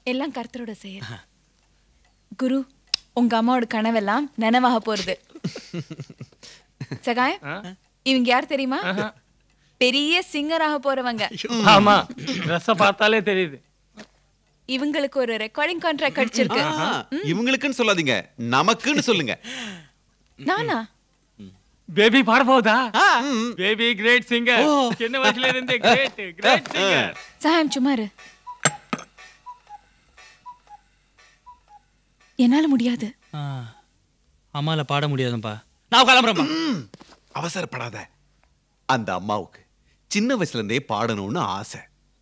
எல்லாம் கர்த்தரோட செயல் குரு உங்க அம்மாவோட கனவெல்லாம் நனவாக போறது சகாயம் இவங்க யார் தெரியுமா பெரிய சிங்கராக போறவங்க ஆமா ட்ரெஸ்ஸ பார்த்தாலே தெரியுது இவங்களுக்கு ஒரு ரெக்கார்டிங் கான்ட்ராக்ட் கிடைச்சிருக்கு ஆ, இவங்களுக்குன்னு சொல்லாதீங்க நமக்குன்னு சொல்லுங்க நானா பேபி பாட போகுதா பேபி கிரேட் சிங்கர் சின்ன வயசுல இருந்தே கிரேட் கிரேட் சிங்கர் சகாயம் சும்மா இரு என்னால முடியாது அம்மால பாட முடியாதுப்பா நான் கிளம்புறேன்ப்பா அவசரப்படாத அந்த அம்மாவுக்கு சின்ன வயசுல இருந்தே பாடணும்னு ஆசை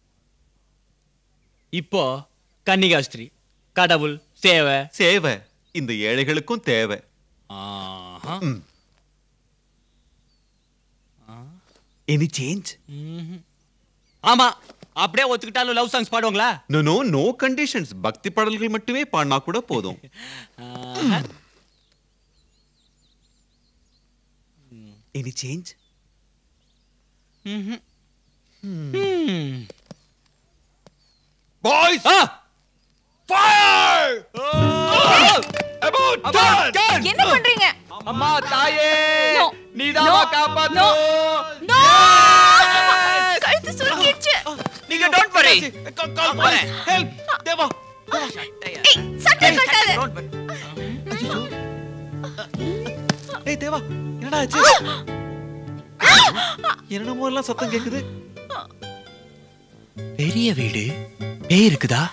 இப்போ கன்னிகாஸ்திரி கடவுள் சேவை சேவை இந்த ஏழைகளுக்கும் தேவை ஆஹா. எனி சேஞ்ச் ம்ஹும். ஆமா அப்படியே ஒத்துக்கிட்டாலும் லவ் சாங்ஸ் பாடுவாங்களா நோ நோ நோ கண்டிஷன்ஸ் பக்தி பாடல்கள் மட்டுமே பாடினா கூட போதும் ஆஹா. எனி சேஞ்ச் ம்ஹும். ம். பாய்ஸ் ஆ! ஃபயர் என்ன பண்றீங்க அம்மா தாயே No. நீதான் No. காப்பாத்து No. கழுத்து சுருக்கிடுச்சு நீங்க டோன்ட் வரி கால் போறேன் ஹெல்ப் தேவா ஏய், சட்டை கட்டாத ஏய் தேவா என்னடா ஆச்சு என்னமோ எல்லாம் சத்தம் கேக்குது பெரிய வீடு பேய் இருக்குதா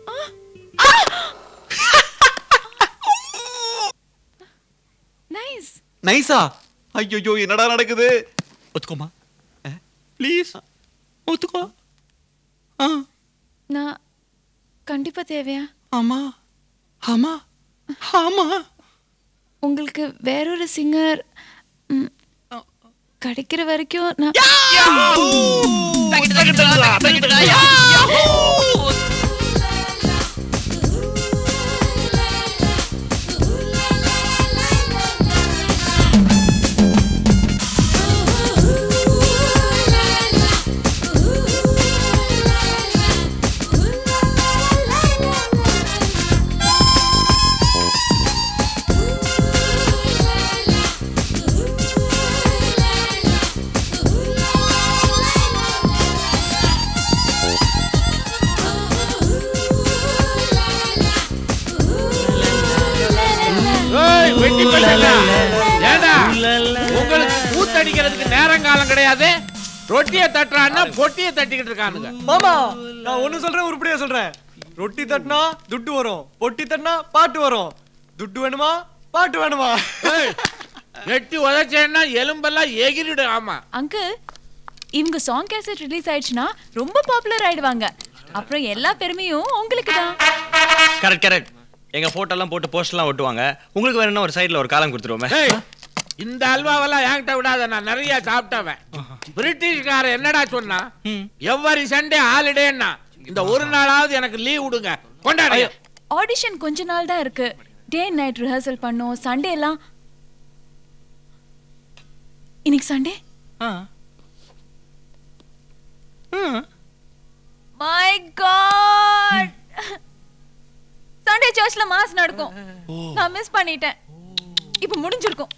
நைஸ் நைஸா ஐயோ என்னடா நடக்குது ஒத்துக்கோமா ப்ளீஸ் ஒத்துக்கோ ஆ நான் கண்டிப்பா தேவையா ஆமா ஆமா ஆமா உங்களுக்கு வேறொரு சிங்கர் கிடைக்கிற வரைக்கும் நான் ஏய், வெட்டி பசங்க. ஏண்டா உங்களுக்கு கூத்தடிக்கிறதுக்கு நேரங்காலம் கிடையாது ரொட்டியை தட்டுறான்னா பொட்டியை தட்டிக்கிட்டு இருக்கானுங்க மாமா நான் ஒண்ணு சொல்றேன் உருப்படியா சொல்றேன் ரொட்டி தட்டினா துட்டு வரும் பொட்டி தட்டினா பாட்டு வரும் துட்டு வேணுமா பாட்டு வேணுமா ஏய், வெட்டி உதைச்சேன்னா எலும்பெல்லாம் எகிரிடும் ஆமா அங்கிள் இவங்க சாங் கேசட் ரிலீஸ் ஆயிடுச்சுன்னா ரொம்ப பாப்புலர் ஆயிடுவாங்க அப்புறம் எல்லா பெருமையும் உங்களுக்கு தான் கரெக்ட் கரெக்ட் எங்க போட்டோ எல்லாம் போட்டு போஸ்டர்லாம் ஒட்டுவாங்க உங்களுக்கு வேணும்னா ஒரு சைடுல ஒரு காலம் கொடுத்துருவோமே ஏய், இந்த அல்வாவெல்லாம் என்கிட்ட விடாத நான் நிறைய சாப்பிட்டவன் பிரிட்டிஷ்காரன் என்னடா சொன்னா எவ்வரி சண்டே ஹாலிடேன்னா இந்த ஒரு நாளாவது எனக்கு லீவ் விடுங்க கொண்டாடு ஆடிஷன் கொஞ்ச நாள் தான் இருக்கு டே நைட் ரிஹர்சல் பண்ணோம் சண்டே எல்லாம் இன்னைக்கு சண்டே மை காட் சண்டே சர்ச்ல மாஸ் நடக்கும் நான் மிஸ் பண்ணிட்டேன் இப்போ முடிஞ்சிருக்கும்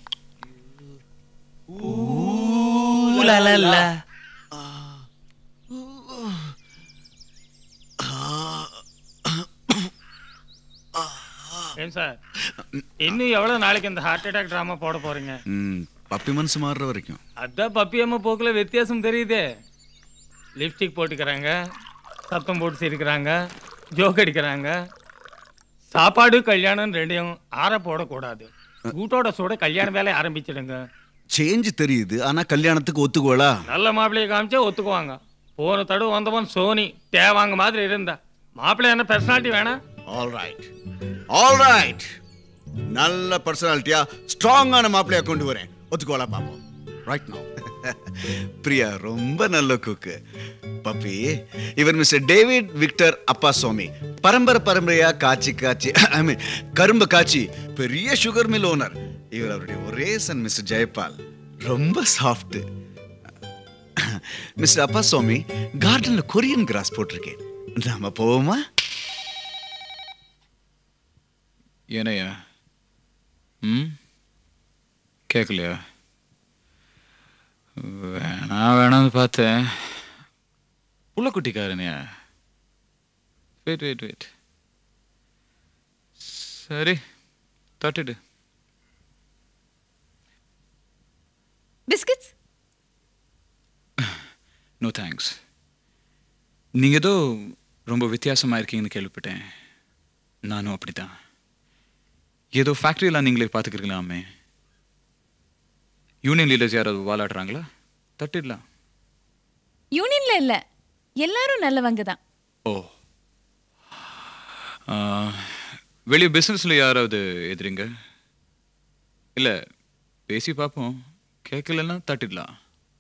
ஏன் சார் இன்னும் எவ்வளவு நாளைக்கு இந்த ஹார்ட் அட்டாக் ட்ராமா போட போறீங்க ம், பப்பி மனசு மாறுற வரைக்கும் அதான் பப்பியம்மா போக்குல வித்தியாசம் தெரியுதே லிப்ஸ்டிக் போட்டுக்கிறாங்க சத்தம் போட்டு சிரிக்கிறாங்க ஜோக் அடிக்கிறாங்க சாப்பாடு கல்யாணம் ரெண்டையும் ஆற போடக்கூடாது சூட்டோட சூட கல்யாண வேலையை ஆரம்பிச்சிடுங்க சேஞ்ச் தெரியுது ஆனா கல்யாணத்துக்கு ஒத்துக்குவலா நல்ல மாப்பிள்ளையை காமிச்சா ஒத்துக்குவாங்க போன தடவை வந்தவன் சோனி தேவாங்க மாதிரி இருந்தா மாப்பிள்ளை என்ன பெர்சனாலிட்டி வேணாம் ஆல் ரைட் ஆல் ரைட் நல்ல பர்சனாலிட்டியா ஸ்ட்ராங்கான மாப்பிளையா கொண்டு வரேன் ஒத்துக்கோலா பாப்போம் ரைட் நோ பிரியா ரொம்ப நல்ல குக்கு பப்பி இவர் மிஸ்டர் டேவிட் விக்டர் அப்பா சுவாமி பரம்பரை பரம்பரையா காய்ச்சி காய்ச்சி ஐ மீன் கரும்பு காய்ச்சி பெரிய சுகர் மில் ஓனர் இவர் அவருடைய ஒரே சன் மிஸ்டர் ஜெயபால் ரொம்ப சாஃப்ட் மிஸ்டர் அப்பா சுவாமி கார்டன்ல கொரியன் கிராஸ் போட்டிருக்கேன் நாம போவோமா ஏனையா ம் கேட்கலையா வேணா வேணாம்னு பார்த்தேன் புள்ளக்குட்டிக்காரனையா வெயிட் வெயிட் வெயிட் சரி தட்டுடு பிஸ்கட்ஸ் நோ தேங்க்ஸ் நீங்கள் ஏதோ ரொம்ப வித்தியாசமாக இருக்கீங்கன்னு கேள்விப்பட்டேன் நானும் அப்படிதான் ஏதோ ஃபேக்ட்ரியெலாம் நீங்களே பார்த்துக்கிறீங்களாமே யூனியன் லீடர்ஸ் யாராவது வாலாடுறாங்களா தட்டிடலாம் யூனியன்ல இல்ல எல்லாரும் நல்லவங்க தான் ஓ ஆ, வெளிய பிஸ்னஸில் யாராவது எதிரிங்க இல்லை பேசி பார்ப்போம் கேட்கலன்னா தட்டிடலாம்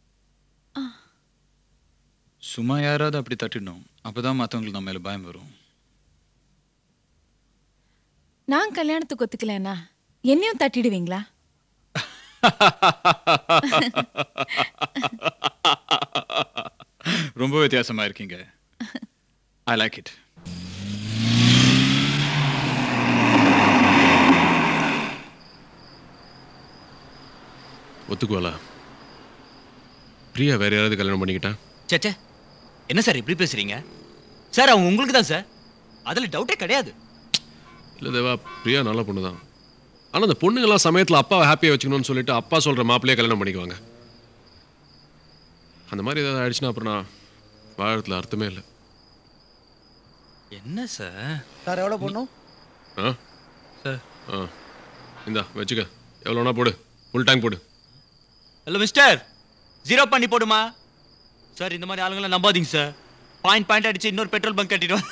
சும்மா யாராவது அப்படி தட்டிடணும் அப்பதான் மற்றவங்களுக்கு நம்ம மேலே பயம் வரும் நான் கல்யாணத்துக்கு ஒத்துக்கலன்னா என்னையும் தட்டிடுவீங்களா ரொம்ப வித்தியாசமா இருக்கீங்க ஐ லைக் இட் ஒத்துக்குவாளா பிரியா வேற யாராவது கல்யாணம் பண்ணிக்கிட்டா சேச்சே என்ன சார் இப்படி பேசுறீங்க சார் அவங்க உங்களுக்கு தான் சார் அதில் டவுட்டே கிடையாது இல்லை தேவா பிரியா நல்ல பொண்ணு தான் ஆனால் அந்த பொண்ணுங்கெல்லாம் சமயத்தில் அப்பாவை ஹாப்பியாக வச்சுக்கணும்னு சொல்லிட்டு அப்பா சொல்கிற மாப்பிள்ளையே கல்யாணம் பண்ணிக்குவாங்க அந்த மாதிரி ஏதாவது ஆயிடுச்சுன்னா அப்புறம் நான் வாழறதுல அர்த்தமே இல்லை என்ன சார் சார் எவ்வளோ போடணும் ஆ சார் ஆ இந்தா வச்சுக்க எவ்வளோனா போடு ஃபுல் டேங்க் போடு ஹலோ மிஸ்டர் ஜீரோ பண்ணி போடுமா சார் இந்த மாதிரி ஆளுங்களாம் நம்பாதீங்க சார் பாயிண்ட் பாயிண்ட் அடிச்சு இன்னொரு பெட்ரோல் பங்க் கட்டிடுவோம்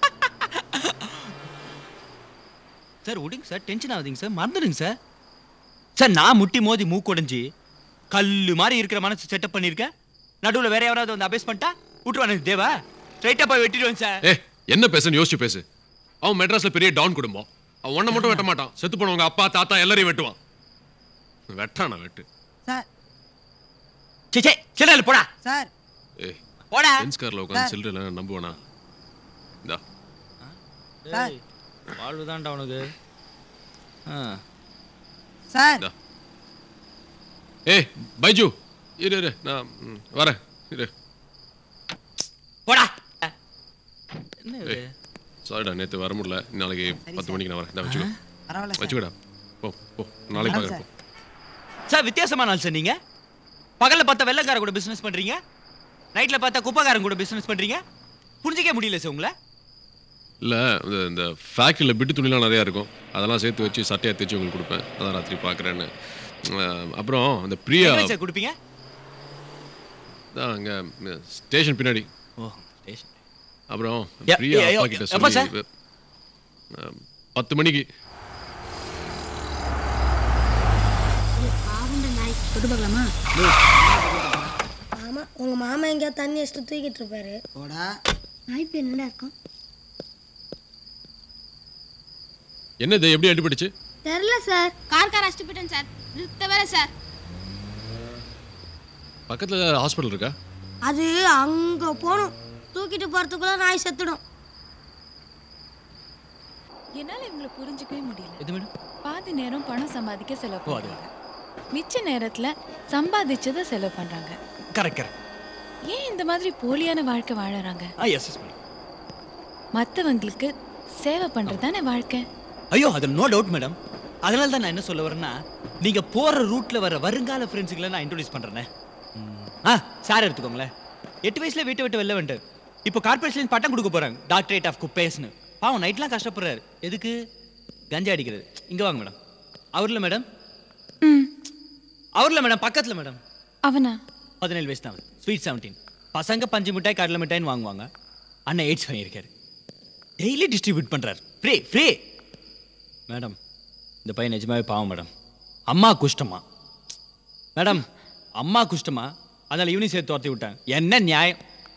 சார் விடுங்க சார் டென்ஷன் ஆகுதுங்க சார் மறந்துடுங்க சார் சார் நான் முட்டி மோதி மூக்குடைஞ்சு கல்லு மாதிரி இருக்கிற மனசு செட்டப் பண்ணியிருக்கேன் நடுவில் வேற யாராவது வந்து அபேஸ் பண்ணிட்டா விட்டுருவானு தேவா ஸ்ட்ரைட்டாக போய் வெட்டிடுவேன் சார் ஏ என்ன பேசுன்னு யோசிச்சு பேசு அவன் மெட்ராஸ்ல பெரிய டான் குடும்பம் அவன் ஒன்றை மட்டும் வெட்ட மாட்டான் செத்து போனவங்க அப்பா தாத்தா எல்லாரையும் வெட்டுவான் வெட்டானா வெட்டு சார் சே சே சின்ன போடா சார் ஏய் போடா பென்ஸ் கார்ல உட்காந்து சில்லறை நம்புவானா இந்தா சார் வாழ்வு தான்டா உனக்கு ஆ சார் இந்தா ஏய் பைஜு இரு இரு நான் ம், வரேன் இரு போடா என்ன இது ஏய் சாரிடா நேற்று வர முடியல நாளைக்கு பத்து மணிக்கு நான் வரேன் இந்தா வச்சுக்கோ பரவாயில்ல சார் வச்சுக்கடா போ போ நாளைக்கு வரேன் பார்க்குறேன் போ சார் வித்தியாசமான ஆள் சார் நீங்க பகல்ல பார்த்தா வெள்ளக்கார கூட பிசினஸ் பண்றீங்க நைட்ல பார்த்தா குப்பைக்காரன் கூட பிசினஸ் பண்றீங்க புரிஞ்சிக்க முடியல சார் உங்களை இல்லை இந்த இந்த ஃபேக்ட்ரியில் பிட்டு துணிலாம் நிறையா இருக்கும் அதெல்லாம் சேர்த்து வச்சு சட்டையாக தைச்சு உங்களுக்கு கொடுப்பேன் அதான் ராத்திரி பார்க்குறேன்னு அப்புறம் அந்த பிரியா எவ்வளவு சார் கொடுப்பீங்க தான் அங்கே ஸ்டேஷன் பின்னாடி ஓ ஸ்டேஷன் அப்புறம் எ- பிரியா எ- அப்பா எ- கிட்ட எப்ப சொல்லி அஹ், பத்து மணிக்கு தொட்டு பார்க்கலாமா ஆமா உங்க மாமா எங்கேயா தண்ணி வச்சுட்டு தூக்கிட்டு இருப்பாரு போடா நாய் பேர் என்னடா இருக்கும் என்னது எப்படி அடிபட்டுச்சு தெரியல சார் கார் கார் அடிச்சுட்டு போயிட்டேன் சார் நிறுத்த வேற சார் பக்கத்தில் ஹாஸ்பிட்டல் இருக்கா அது அங்க போகணும் தூக்கிட்டு போறதுக்குள்ள நாய் செத்துடும் என்னால இவங்களை புரிஞ்சுக்கவே முடியல எது மேடம் பாதி நேரம் பணம் சம்பாதிக்க செலவு ஓ, அது. பண்றாங்க மிச்ச நேரத்துல சம்பாதிச்சதை செலவு பண்றாங்க கரெக்ட் கரெக்ட் ஏன் இந்த மாதிரி போலியான வாழ்க்கை வாழறாங்க ஆ எஸ் எஸ் மேடம் மத்தவங்களுக்கு சேவை பண்றது தானே வாழ்க்கை ஐயோ அது நோ டவுட் மேடம் அதனால தான் நான் என்ன சொல்ல வரேன்னா நீங்க போற ரூட்ல வர வருங்கால ஃப்ரெண்ட்ஸுகளை நான் இன்ட்ரோடியூஸ் பண்றேனே ஆ சார் எடுத்துக்கோங்களேன் எட்டு வயசுல வீட்டை விட்டு வெளில வந்துட்டார் இப்போ கார்பரேஷன் பட்டம் கொடுக்க போறாங்க டாக்டரேட் ஆஃப் குப்பேஸ்னு பாவம் நைட்லாம் கஷ்டப்படுறாரு எதுக்கு கஞ்சா அடிக்கிறது இங்க வாங்க மேடம் அவர்ல மேடம் ம் அவர்ல மேடம் பக்கத்துல மேடம் அவனா பதினேழு வயசு தான் ஸ்வீட் செவன்டீன் பசங்க பஞ்சு மிட்டாய் கடலை மிட்டாய்னு வாங்குவாங்க அண்ணன் எய்ட்ஸ் பண்ணியிருக்காரு டெய்லி டிஸ்ட்ரிபியூட் பண்றாரு ஃப்ரீ ஃப்ரீ மேடம் இந்த பையன் நிஜமாவே பாவம் மேடம் அம்மா குஷ்டமா மேடம் அம்மா குஷ்டமா அதனால ஈவினிங் சேர்த்து துரத்தி விட்டாங்க என்ன நியாயம்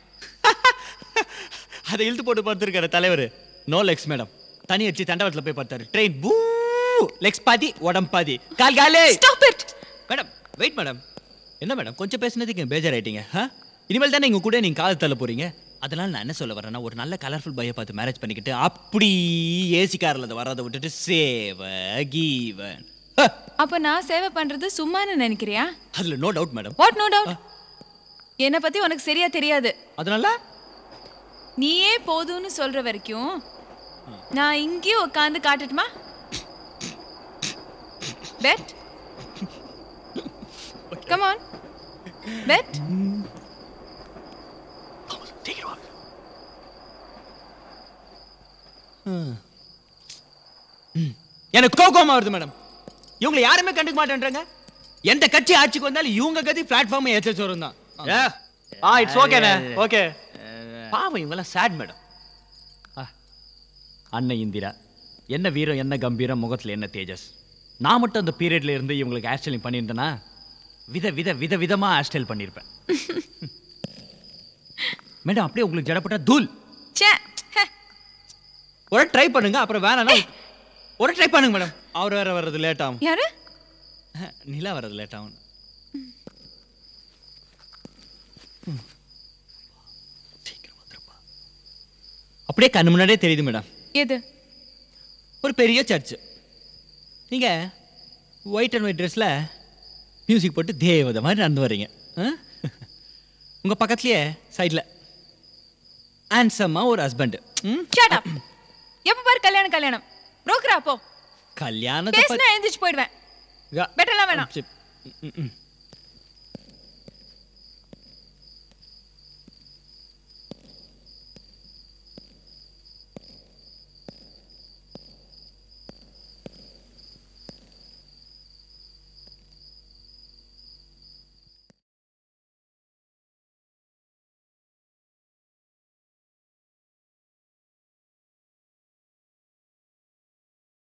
அதை இழுத்து போட்டு பார்த்துருக்காரு தலைவர் நோ லெக்ஸ் மேடம் தனி அடிச்சு தண்டவரத்தில் போய் பார்த்தாரு ட்ரெயின் பூ லெக்ஸ் பாதி உடம்பு பாதி கால் காலே stop it madam wait madam என்ன மேடம் கொஞ்சம் பேசுனதுக்கு பேஜார் ஆயிட்டீங்க ஆ இனிமேல் தானே எங்க கூட நீங்க காலை தள்ள போறீங்க அதனால நான் என்ன சொல்ல வரேன்னா ஒரு நல்ல கலர்ஃபுல் பையை பார்த்து மேரேஜ் பண்ணிக்கிட்டு அப்படி ஏசி காரில் அதை வராத விட்டுட்டு சேவ கீவன் அப்ப நான் சேவை பண்றது சும்மான்னு நினைக்கிறியா அதுல no doubt madam what no doubt என்னை பத்தி உனக்கு சரியா தெரியாது அதனால நீயே போதும்னு சொல்ற வரைக்கும் நான் இங்கேயே உட்காந்து காட்டட்டுமா பெட் கம் ஆன் பெட் எனக்கு கோகோமா வருது மேடம் இவங்களை யாருமே கண்டுக்க மாட்டேன்றாங்க எந்த கட்சி ஆட்சிக்கு வந்தாலும் இவங்க கதி பிளாட்ஃபார்ம் ஏச்ச சோறும் தான் ஆ இட்ஸ் ஓகேண்ணே ஓகே பாவம் இவங்கெல்லாம் சேட் மேடம் அண்ணன் இந்திரா என்ன வீரம் என்ன கம்பீரம் முகத்தில் என்ன தேஜஸ் நான் மட்டும் அந்த பீரியட்ல இருந்து இவங்களுக்கு ஹேர் ஸ்டைலிங் பண்ணியிருந்தேன்னா வித வித வித விதமா ஹேர் ஸ்டைல் பண்ணியிருப்பேன் மேடம் அப்படியே உங்களுக்கு ஜடப்பட்டா தூள் ச்சே ஹே. ஒரு ட்ரை பண்ணுங்க அப்புறம் வேணாம் ஒரு ட்ரை பண்ணுங்க மேடம் அவர் வேற வர்றது லேட் ஆகும் யாரு நிலா வர்றது லேட் ஆகும் ம். சீக்கிரம் வந்துருப்பா. அப்படியே கண்ணு முன்னாடியே தெரியுது மேடம் எது ஒரு பெரிய சர்ச் நீங்க ஒயிட் அண்ட் ஒயிட் ட்ரெஸ்ல மியூசிக் போட்டு தேவதை மாதிரி நடந்து வர்றீங்க ஆ? உங்க பக்கத்துலயே சைடுல ஹேண்ட்ஸம்மா ஒரு ஹஸ்பண்ட் ஷட் அப் எப்ப பாரு கல்யாணம் கல்யாணம் ரோக்கரா போ கல்யாணத்தை பத்தி பேசினா எழுந்திரிச்சு போயிடுவேன் பெட்டர்லாம் வேணாம் சரி. ம், ம், ம்.